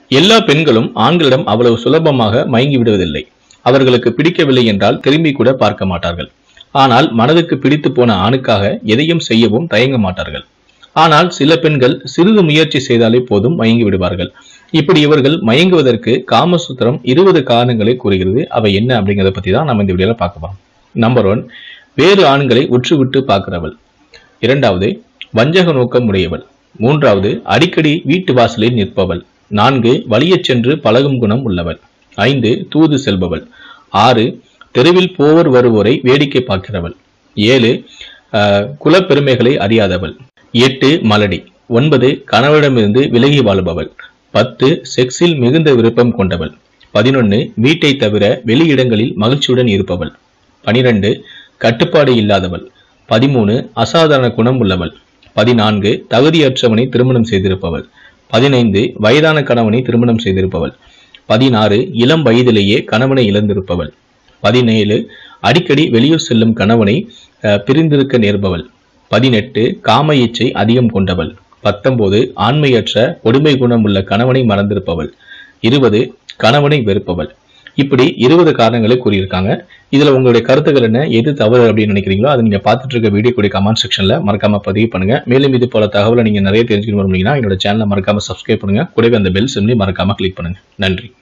எல்லா பெண்களும் ஆண்களிடம் அவ்வளவு சுலபமாக மயங்கி விடுவதில்லை அவர்களுக்கு பிடிக்கவில்லை என்றால் திரும்பி கூட பார்க்க மாட்டார்கள் ஆனால் மனதுக்கு பிடித்து போன ஆணுக்காக எதையும் செய்யவும் தயங்க மாட்டார்கள் ஆனால் சில பெண்கள் சிறிது முயற்சி செய்தாலே போதும் மயங்கி விடுவார்கள் இப்படி இவர்கள் மயங்குவதற்கு காமசூத்திரம் இருபது காரணங்களை கூறுகிறது அவை என்ன அப்படிங்கறத பத்தி தான் நம்ம இந்த வீடியோல பார்க்க போறோம் நம்பர் ஒன் வேறு ஆண்களை உற்று விட்டு பார்க்கிறவள் இரண்டாவது வஞ்சக நோக்கம் உடையவள் மூன்றாவது அடிக்கடி வீட்டு வாசலில் நிற்பவள் நான்கு வலியச் சென்று பழகும் குணம் உள்ளவள் ஐந்து தூது செல்பவள் ஆறு தெருவில் போவர் வருவோரை வேடிக்கை பார்க்கிறவள் ஏழு ஆஹ், குலப்பெருமைகளை அறியாதவள் எட்டு மலடி ஒன்பது கணவனிடமிருந்து விலகி வாழ்பவள் பத்து செக்ஸில் மிகுந்த விருப்பம் கொண்டவள் பதினொன்னு வீட்டை தவிர வெளியிடங்களில் மகிழ்ச்சியுடன் இருப்பவள் பனிரெண்டு கட்டுப்பாடு இல்லாதவள் பதிமூணு அசாதாரண குணம் உள்ளவள் பதினான்கு தகுதியற்றவனை திருமணம் செய்திருப்பவள் பதினைந்து வயதான கணவனை திருமணம் செய்திருப்பவள் பதினாறு இளம் வயதிலேயே கணவனை இழந்திருப்பவள் பதினேழு அடிக்கடி வெளியூர் செல்லும் கணவனை அஹ், பிரிந்திருக்க நேர்பவள் பதினெட்டு காம இச்சை அதிகம் கொண்டவள் பத்தொன்பது ஆண்மையற்ற கொடுமை குணம் உள்ள கணவனை மறந்திருப்பவள் இருபது கணவனை வெறுப்பவள் இப்படி இருபது காரணங்களை கூறியிருக்காங்க இதுல உங்களுடைய கருத்துக்கள் என்ன எது தவறு அப்படின்னு நினைக்கிறீங்களோ அதை நீங்க பார்த்துட்டு இருக்க வீடியோ கூடிய கமெண்ட் செக்ஷன்ல மறக்காம பதிவு பண்ணுங்க மேலும் இது போல தகவலை நீங்க நிறைய தெரிஞ்சுக்கணும் அப்படின்னா என்னோட சேனலை மறக்காம சப்ஸ்கிரைப் பண்ணுங்க கூடவே அந்த பெல் சிம்லையும் மறக்காம கிளிக் பண்ணுங்க நன்றி